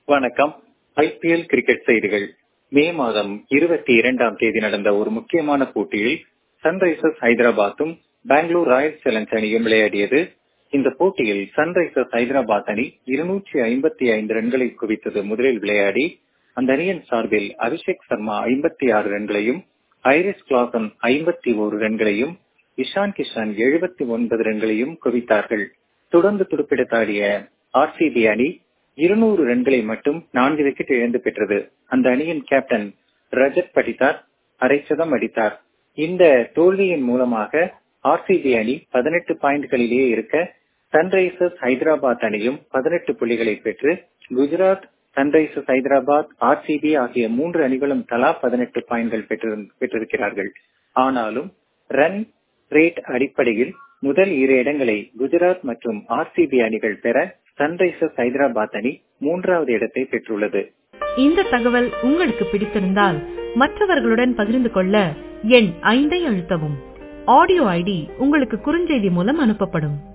வணக்கம் IPL cricket செய்திகள் மே மாதம் இருபத்தி இரண்டாம் தேதி நடந்த ஒரு முக்கியமான போட்டியில் சன்ரைசர்ஸ் ஹைதராபாத்தும் பெங்களூர் ராயல் சேலஞ்ச் அணியும் விளையாடியது இந்த போட்டியில் சன்ரைசர்ஸ் ஹைதராபாத் அணி இருநூற்றி ஐம்பத்தி ஐந்து ரன்களை குவித்தது முதலில் விளையாடி அந்த அணியின் சார்பில் அபிஷேக் சர்மா ஐம்பத்தி ஆறு ரன்களையும் ஐரிஸ் கிளாசன் ஐம்பத்தி ஒரு ரன்களையும் இஷான் கிஷான் எழுபத்தி ஒன்பது ரன்களையும் குவித்தார்கள் தொடர்ந்து துடுப்பெடுத்தாடிய ஆர்சிபி அணி இருநூறு ரன்களை மட்டும் நான்கு விக்கெட் இழந்து பெற்றது அந்த அணியின் கேப்டன் ரஜத் படித்தார் அரைச்சதம் அடித்தார் இந்த தோல்வியின் மூலமாக ஆர்சிபி அணி பதினெட்டு பாயிண்ட்களிலேயே இருக்க சன்ரைசர்ஸ் ஹைதராபாத் அணியும் பதினெட்டு புள்ளிகளை பெற்று குஜராத் சன்ரைசர்ஸ் ஹைதராபாத் ஆர்சிபி ஆகிய மூன்று அணிகளும் தலா பதினெட்டு பாயிண்ட்கள் பெற்றிருக்கிறார்கள் ஆனாலும் ரன் ரேட் அடிப்படையில் முதல் இரு இடங்களை குஜராத் மற்றும் ஆர்சிபி அணிகள் பெற சன்ரைசர்ஸ் ஹைதராபாத் அணி மூன்றாவது இடத்தை பெற்றுள்ளது இந்த தகவல் உங்களுக்கு பிடித்திருந்தால் மற்றவர்களுடன் பகிர்ந்து கொள்ள எண் ஐந்தை அழுத்தவும் ஆடியோ ஐடி உங்களுக்கு குறுஞ்செய்தி மூலம் அனுப்பப்படும்